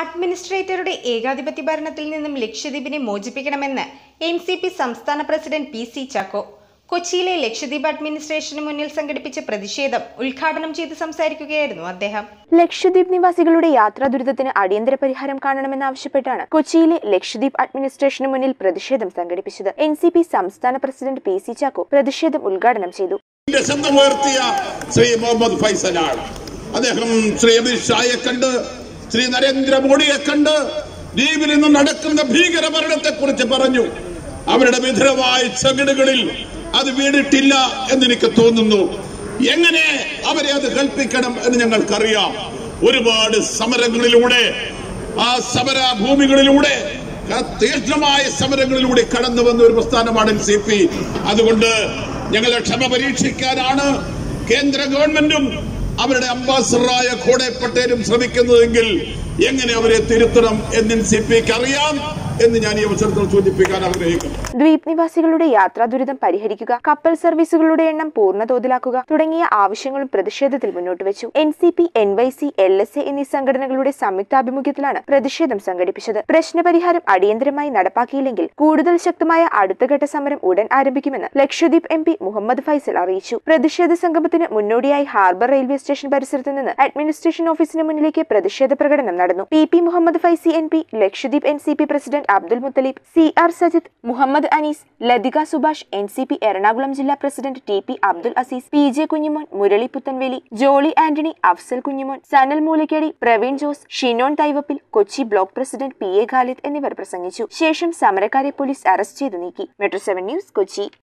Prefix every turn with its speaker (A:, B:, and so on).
A: അഡ്മിനിസ്ട്രേറ്ററുടെ ഏകാധിപത്യ ഭരണത്തിൽ നിന്നും ലക്ഷദ്വീപിനെ മോചിപ്പിക്കണമെന്ന് എൻ സി പി സംസ്ഥാന പ്രസിഡന്റ് പി സി ചാക്കോ കൊച്ചിയിലെ ലക്ഷദ്വീപ് അഡ്മിനിസ്ട്രേഷന് മുന്നിൽ സംഘടിപ്പിച്ച പ്രതിഷേധം ഉദ്ഘാടനം ചെയ്ത് സംസാരിക്കുകയായിരുന്നു അദ്ദേഹം
B: ലക്ഷദ്വീപ് നിവാസികളുടെ യാത്രാ ദുരിതത്തിന് അടിയന്തര പരിഹാരം കാണണമെന്നാവശ്യപ്പെട്ടാണ് കൊച്ചിയിലെ ലക്ഷദ്വീപ് അഡ്മിനിസ്ട്രേഷന് മുന്നിൽ പ്രതിഷേധം സംഘടിപ്പിച്ചത് എൻ സി പി സംസ്ഥാന പ്രസിഡന്റ് പി സി ചാക്കോ പ്രതിഷേധം ഉദ്ഘാടനം ചെയ്തു
C: ഇതിന്റെ ശബ്ദമുയർത്തിയ ശ്രീ മുഹമ്മദ് ഫൈസലാണ് അദ്ദേഹം ശ്രീ അമിത് ഷായെ കണ്ട് ശ്രീ നരേന്ദ്രമോദിയെ കണ്ട് ദ്വീപിൽ നിന്ന് നടക്കുന്ന ഭീകര ഭരണത്തെ കുറിച്ച് പറഞ്ഞു അവരുടെ വിധുരമായ ചകിടുകളിൽ അത് വീണിട്ടില്ല എന്നെനിക്ക് തോന്നുന്നു എങ്ങനെ അവരെ അത് കൽപ്പിക്കണം എന്ന് ഞങ്ങൾക്കറിയാം ഒരുപാട് സമരങ്ങളിലൂടെ ആ സമര ഭൂമികളിലൂടെ തീക്ഷ്ണമായ സമരങ്ങളിലൂടെ കടന്നു വന്ന ഒരു പ്രസ്ഥാനമാണ് എൻ സി പി അതുകൊണ്ട് ഞങ്ങളുടെ ക്ഷമ പരീക്ഷിക്കാനാണ് കേന്ദ്ര ഗവൺമെന്റും അവരുടെ അംബാസഡറായ ഖോടെ പട്ടേലും ശ്രമിക്കുന്നതെങ്കിൽ എങ്ങനെ അവരെ തിരുത്തണം എന്ന് എൻ സി പിക്ക് അറിയാം എന്ന് ഞാൻ ഈ അവസരത്തിൽ സൂചിപ്പിക്കാൻ ആഗ്രഹിക്കുന്നു
B: ദ്വീപ് നിവാസികളുടെ യാത്രാ ദുരിതം പരിഹരിക്കുക കപ്പൽ സർവീസുകളുടെ എണ്ണം പൂർണ്ണതോതിലാക്കുക തുടങ്ങിയ ആവശ്യങ്ങളും പ്രതിഷേധത്തിൽ മുന്നോട്ട് വെച്ചു N C P N Y C L S A എന്നീ സംഘടനകളുടെ സംയുക്താഭിമുഖ്യത്തിലാണ് പ്രതിഷേധം സംഘടിപ്പിച്ചത് പ്രശ്നപരിഹാരം അടിയന്തരമായി നടപ്പാക്കിയില്ലെങ്കിൽ കൂടുതൽ ശക്തമായ അടുത്തഘട്ട സമരം ഉടൻ ആരംഭിക്കുമെന്ന് ലക്ഷദ്വീപ് എം പി മുഹമ്മദ് ഫൈസൽ അറിയിച്ചു പ്രതിഷേധ സംഗമത്തിന് മുന്നോടിയായി ഹാർബർ റെയിൽവേ സ്റ്റേഷൻ പരിസരത്ത് നിന്ന് അഡ്മിനിസ്ട്രേഷൻ ഓഫീസിന് മുന്നിലേക്ക് പ്രതിഷേധ പ്രകടനം നടന്നു P P Mohammed Faizi N P Lakshadweep N C P president Abdul Muthalib C R Sajith Mohammed Anees Lathika Subhash N C P Ernakulam ജില്ലാ president T P Abdul Azeez P J Kunjumon Murali Puthenveli Jolly Antony Afsal Kunjumon Sanal Moolakkedi Praveen Jose Shinon Thaivappil Kochi block president P A Khalid എന്നിവർ പ്രസംഗിച്ചു ശേഷം സമരക്കാരെ പോലീസ് അറസ്റ്റ് ചെയ്തു നീക്കി മെട്രോ സെവൻ ന്യൂസ് കൊച്ചി